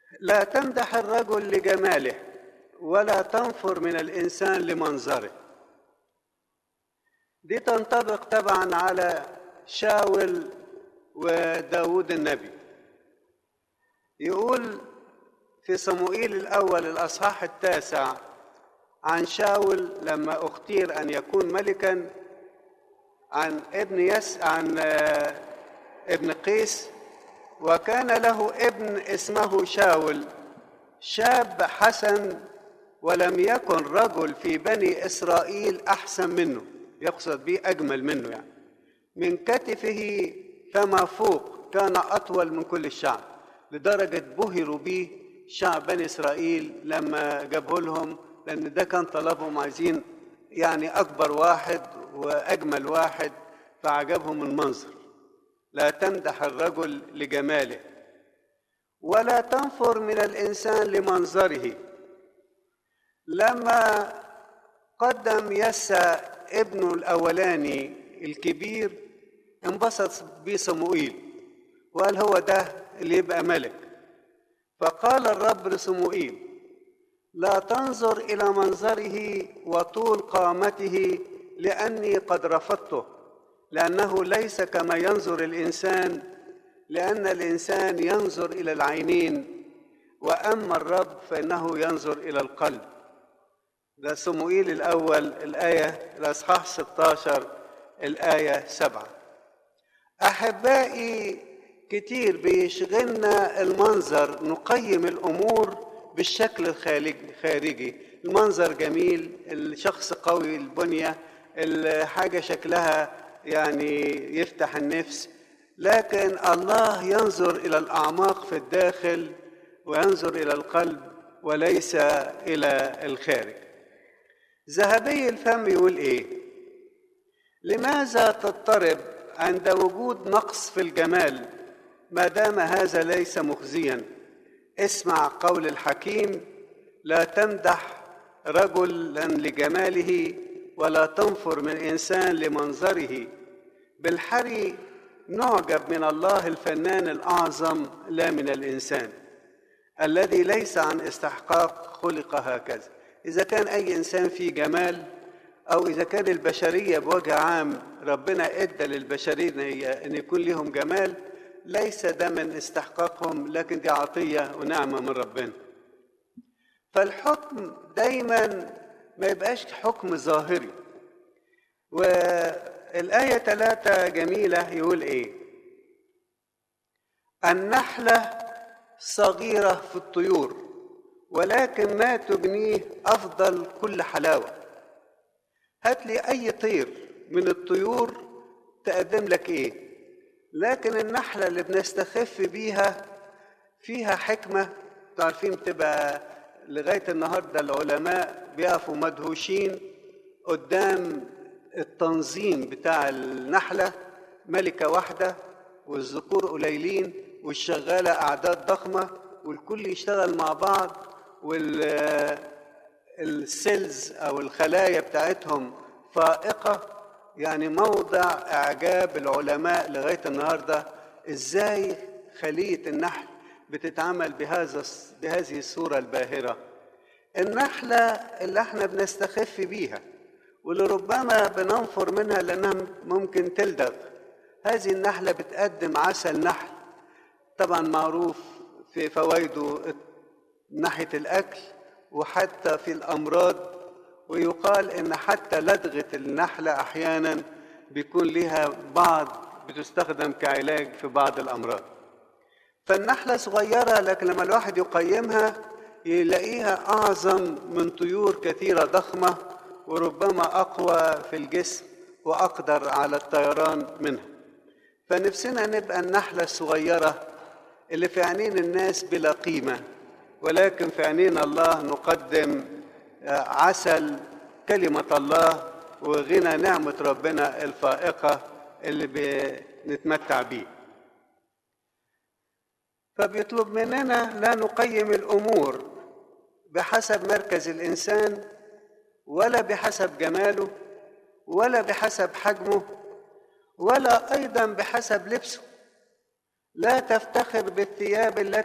لا تمدح الرجل لجماله ولا تنفر من الإنسان لمنظره دي تنطبق طبعا على شاول وداود النبي يقول في صموئيل الأول الأصحاح التاسع عن شاول لما اختير أن يكون ملكا عن ابن يس عن ابن قيس وكان له ابن اسمه شاول شاب حسن ولم يكن رجل في بني إسرائيل أحسن منه يقصد به أجمل منه يعني من كتفه فما فوق كان أطول من كل الشعب لدرجة بهروا به شعب بني إسرائيل لما جابه لهم لأن ده كان طلبهم عايزين يعني أكبر واحد وأجمل واحد فعجبهم المنظر لا تمدح الرجل لجماله ولا تنفر من الإنسان لمنظره لما قدم يسى ابنه الأولاني الكبير انبسط بيه صموئيل وقال هو ده اللي يبقى ملك فقال الرب لصموئيل لا تنظر إلى منظره وطول قامته لأني قد رفضته لأنه ليس كما ينظر الإنسان لأن الإنسان ينظر إلى العينين وأما الرب فإنه ينظر إلى القلب ده صموئيل الأول الآية الأصحاح 16 الآية 7 أحبائي كتير بيشغلنا المنظر نقيم الأمور بالشكل الخارجي المنظر جميل الشخص قوي البنية الحاجة شكلها يعني يفتح النفس لكن الله ينظر إلى الأعماق في الداخل وينظر إلى القلب وليس إلى الخارج ذهبي الفم يقول إيه لماذا تضطرب عند وجود نقص في الجمال ما دام هذا ليس مخزيا اسمع قول الحكيم لا تمدح رجلا لجماله ولا تنفر من انسان لمنظره بالحري نعجب من الله الفنان الاعظم لا من الانسان الذي ليس عن استحقاق خلق هكذا اذا كان اي انسان فيه جمال او اذا كان البشريه بوجه عام ربنا ادى للبشريه ان يكون لهم جمال ليس ده من استحقاقهم لكن دي عطيه ونعمه من ربنا فالحكم دايما ما يبقاش حكم ظاهري والآية ثلاثة جميلة يقول إيه النحلة صغيرة في الطيور ولكن ما تجنيه أفضل كل حلاوة هات لي أي طير من الطيور تقدم لك إيه لكن النحلة اللي بنستخف بيها فيها حكمة تعرفين تبقى لغاية النهاردة العلماء بيقفوا مدهوشين قدام التنظيم بتاع النحلة ملكة واحدة والذكور قليلين والشغالة أعداد ضخمة والكل يشتغل مع بعض والسيلز أو الخلايا بتاعتهم فائقة يعني موضع إعجاب العلماء لغاية النهاردة إزاي خلية النحل بتتعمل بهذا بهذه الصورة الباهرة النحلة اللي احنا بنستخف بيها واللي ربما بننفر منها لأنها ممكن تلدغ هذه النحلة بتقدم عسل نحل طبعا معروف في فوائده ناحية الأكل وحتى في الأمراض ويقال إن حتى لدغة النحلة أحيانا بيكون لها بعض بتستخدم كعلاج في بعض الأمراض فالنحلة صغيرة لكن لما الواحد يقيمها يلاقيها أعظم من طيور كثيرة ضخمة وربما أقوى في الجسم وأقدر على الطيران منها فنفسنا نبقى النحلة الصغيرة اللي في عينين الناس بلا قيمة ولكن في عينين الله نقدم عسل كلمة الله وغنى نعمة ربنا الفائقة اللي بنتمتع بيه فبيطلب مننا لا نقيم الامور بحسب مركز الانسان ولا بحسب جماله ولا بحسب حجمه ولا ايضا بحسب لبسه لا تفتخر بالثياب التي